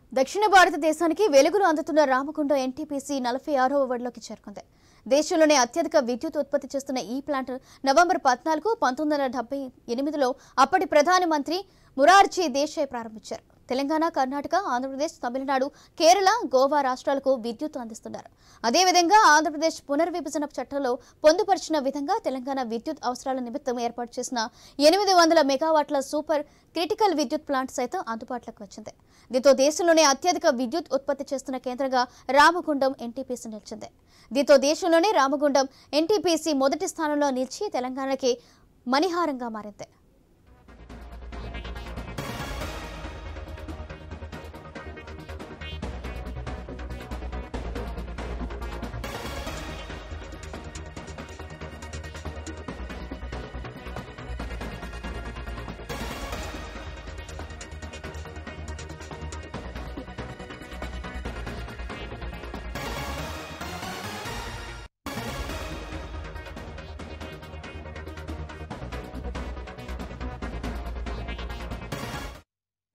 దక్షిణ భారతదేశానికి వెలుగులు అందుతున్న రామగుండం ఎన్టీపీసీ నలభై ఆరవ వార్డులోకి చేరుకుంది దేశంలోనే అత్యధిక విద్యుత్ ఉత్పత్తి చేస్తున్న ఈ ప్లాంట్ నవంబర్ పద్నాలుగు పంతొమ్మిది వందల డెబ్బై ఎనిమిదిలో అప్పటి ప్రధానమంత్రి మురార్జీ దేశాయ్ ప్రారంభించారు తెలంగాణ కర్ణాటక ఆంధ్రప్రదేశ్ తమిళనాడు కేరళ గోవా రాష్ట్రాలకు విద్యుత్ అందిస్తున్నారు అదేవిధంగా ఆంధ్రప్రదేశ్ పునర్విభజన చట్టంలో పొందుపరిచిన విధంగా తెలంగాణ విద్యుత్ అవసరాల నిమిత్తం ఏర్పాటు చేసిన ఎనిమిది వందల మెగావాట్ల సూపర్ క్రిటికల్ విద్యుత్ ప్లాంట్ సైతం అందుబాటులోకి వచ్చింది దీంతో దేశంలోనే అత్యధిక విద్యుత్ ఉత్పత్తి చేస్తున్న కేంద్రంగా రామగుండం ఎన్టీపీసీ నిలిచింది దీంతో దేశంలోనే రామగుండం ఎన్టీపీసీ మొదటి స్థానంలో నిలిచి తెలంగాణకి మణిహారంగా మారింది